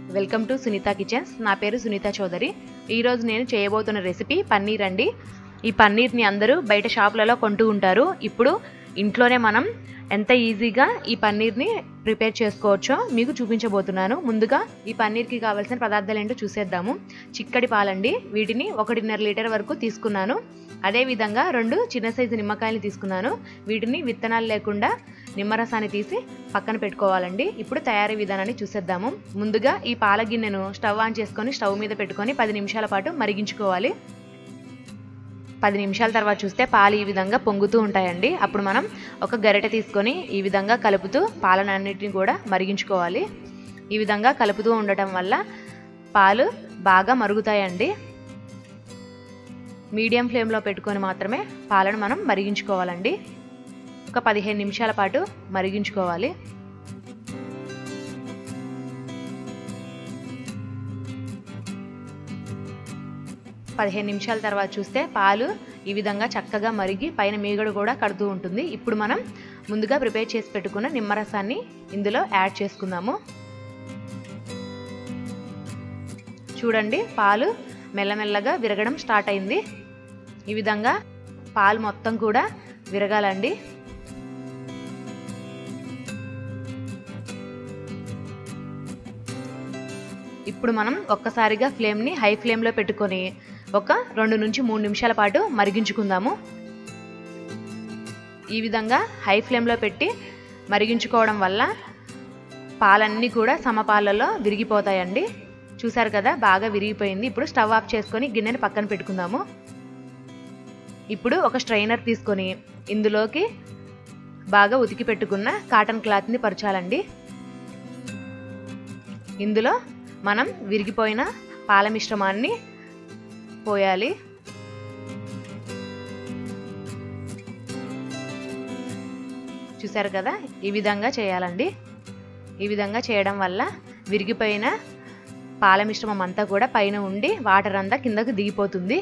welcome to Sunitha kitchens నా పేరు సునీత చౌదరి ఈరోజు నేను చేయబోతున్న రెసిపీ పన్నీర్ అండి ఈ పన్నీర్ని అందరూ బయట షాపులలో కొంటూ ఉంటారు ఇప్పుడు ఇంట్లోనే మనం ఎంత ఈజీగా ఈ పన్నీర్ని ప్రిపేర్ చేసుకోవచ్చో మీకు చూపించబోతున్నాను ముందుగా ఈ పన్నీర్కి కావాల్సిన పదార్థాలు ఏంటో చూసేద్దాము చిక్కడి పాలండి వీటిని ఒకటిన్నర లీటర్ వరకు తీసుకున్నాను అదేవిధంగా రెండు చిన్న సైజు నిమ్మకాయలు తీసుకున్నాను వీటిని విత్తనాలు లేకుండా నిమ్మరసాన్ని తీసి పక్కన పెట్టుకోవాలండి ఇప్పుడు తయారీ విధానాన్ని చూసేద్దాము ముందుగా ఈ పాల గిన్నెను స్టవ్ ఆన్ చేసుకొని స్టవ్ మీద పెట్టుకొని పది నిమిషాల పాటు మరిగించుకోవాలి పది నిమిషాల తర్వాత చూస్తే పాలు ఈ విధంగా పొంగుతూ ఉంటాయండి అప్పుడు మనం ఒక గరిటె తీసుకొని ఈ విధంగా కలుపుతూ పాలనన్నిటిని కూడా మరిగించుకోవాలి ఈ విధంగా కలుపుతూ ఉండటం వల్ల పాలు బాగా మరుగుతాయండి మీడియం ఫ్లేమ్లో పెట్టుకొని మాత్రమే పాలను మనం మరిగించుకోవాలండి ఒక పదిహేను నిమిషాల పాటు మరిగించుకోవాలి పదిహేను నిమిషాల తర్వాత చూస్తే పాలు ఈ విధంగా చక్కగా మరిగి పైన మీగడ కూడా కడుతూ ఉంటుంది ఇప్పుడు మనం ముందుగా ప్రిపేర్ చేసి పెట్టుకున్న నిమ్మరసాన్ని ఇందులో యాడ్ చేసుకుందాము చూడండి పాలు మెల్లమెల్లగా విరగడం స్టార్ట్ అయింది ఈ విధంగా పాలు మొత్తం కూడా విరగాలండి ఇప్పుడు మనం ఒక్కసారిగా ఫ్లేమ్ని హై ఫ్లేమ్లో పెట్టుకొని ఒక రెండు నుంచి మూడు నిమిషాల పాటు మరిగించుకుందాము ఈ విధంగా హై ఫ్లేమ్లో పెట్టి మరిగించుకోవడం వల్ల పాలన్నీ కూడా సమపాలలో విరిగిపోతాయండి చూసారు కదా బాగా విరిగిపోయింది ఇప్పుడు స్టవ్ ఆఫ్ చేసుకొని గిన్నెని పక్కన పెట్టుకుందాము ఇప్పుడు ఒక స్ట్రైనర్ తీసుకొని ఇందులోకి బాగా ఉతికి పెట్టుకున్న కాటన్ క్లాత్ని పరచాలండి ఇందులో మనం విరిగిపోయిన పాల మిశ్రమాన్ని పోయాలి చూసారు కదా ఈ విధంగా చేయాలండి ఈ విధంగా చేయడం వల్ల విరిగిపోయిన పాల మిశ్రమం అంతా కూడా పైన ఉండి వాటర్ అంతా కిందకు దిగిపోతుంది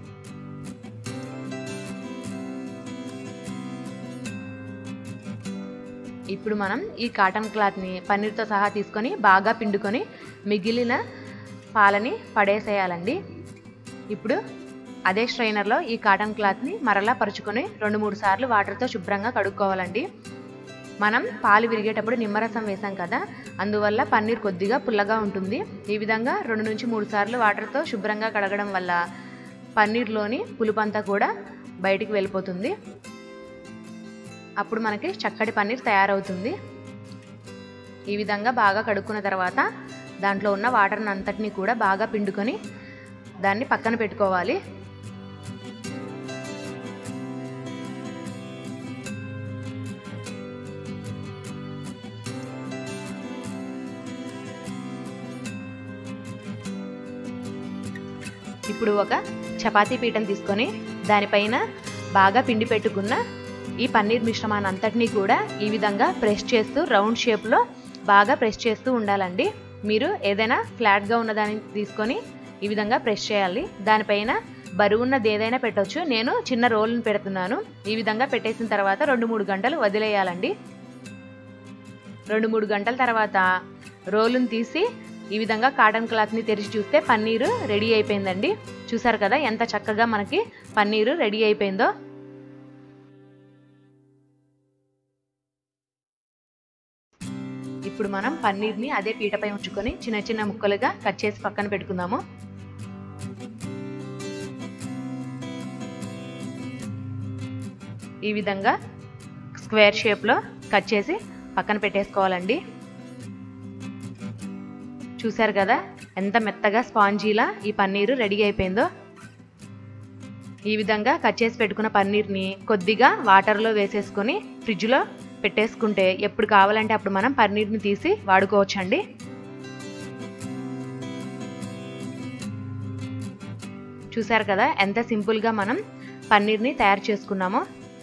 ఇప్పుడు మనం ఈ కాటన్ క్లాత్ని పన్నీర్తో సహా తీసుకొని బాగా పిండుకొని మిగిలిన పాలని పడేసేయాలండి ఇప్పుడు అదే స్ట్రైనర్లో ఈ కాటన్ క్లాత్ని మరలా పరుచుకొని రెండు మూడు సార్లు వాటర్తో శుభ్రంగా కడుక్కోవాలండి మనం పాలు విరిగేటప్పుడు నిమ్మరసం వేసాం కదా అందువల్ల పన్నీర్ కొద్దిగా పుల్లగా ఉంటుంది ఈ విధంగా రెండు నుంచి మూడు సార్లు వాటర్తో శుభ్రంగా కడగడం వల్ల పన్నీర్లోని పులుపంతా కూడా బయటికి వెళ్ళిపోతుంది అప్పుడు మనకి చక్కటి పన్నీర్ తయారవుతుంది ఈ విధంగా బాగా కడుక్కున్న తర్వాత దాంట్లో ఉన్న వాటర్ని అంతటిని కూడా బాగా పిండుకొని దాన్ని పక్కన పెట్టుకోవాలి ఇప్పుడు ఒక చపాతీ పీఠం తీసుకొని దానిపైన బాగా పిండి పెట్టుకున్న ఈ పన్నీర్ మిశ్రమాన్ని అంతటినీ కూడా ఈ విధంగా ప్రెస్ చేస్తూ రౌండ్ షేప్లో బాగా ప్రెస్ చేస్తూ ఉండాలండి మీరు ఏదైనా ఫ్లాట్గా ఉన్నదాన్ని తీసుకొని ఈ విధంగా ప్రెస్ చేయాలి దానిపైన బరువున్నది ఏదైనా పెట్టవచ్చు నేను చిన్న రోల్ని పెడుతున్నాను ఈ విధంగా పెట్టేసిన తర్వాత రెండు మూడు గంటలు వదిలేయాలండి రెండు మూడు గంటల తర్వాత రోలుని తీసి ఈ విధంగా కాటన్ క్లాత్ని తెరిచి చూస్తే పన్నీరు రెడీ అయిపోయిందండి చూసారు కదా ఎంత చక్కగా మనకి పన్నీరు రెడీ అయిపోయిందో ఇప్పుడు మనం పన్నీర్ని అదే పీటపై ఉంచుకొని చిన్న చిన్న ముక్కలుగా కట్ చేసి పక్కన పెట్టుకుందాము ఈ విధంగా స్క్వేర్ షేప్లో కట్ చేసి పక్కన పెట్టేసుకోవాలండి చూసారు కదా ఎంత మెత్తగా స్పాంజీలా ఈ పన్నీరు రెడీ అయిపోయిందో ఈ విధంగా కట్ చేసి పెట్టుకున్న పన్నీర్ని కొద్దిగా వాటర్లో వేసేసుకొని ఫ్రిడ్జ్లో పెట్టేసుకుంటే ఎప్పుడు కావాలంటే అప్పుడు మనం పన్నీర్ని తీసి వాడుకోవచ్చండి చూసారు కదా ఎంత సింపుల్గా మనం పన్నీర్ని తయారు చేసుకున్నామో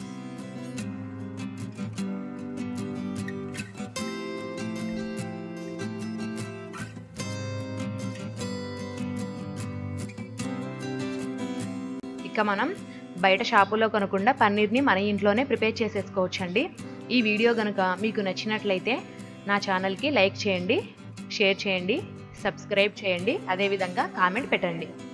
ఇక మనం బయట షాపులో కొనకుండా పన్నీర్ని మన ఇంట్లోనే ప్రిపేర్ చేసేసుకోవచ్చండి ఈ వీడియో కనుక మీకు నచ్చినట్లయితే నా ఛానల్కి లైక్ చేయండి షేర్ చేయండి సబ్స్క్రైబ్ చేయండి అదేవిధంగా కామెంట్ పెట్టండి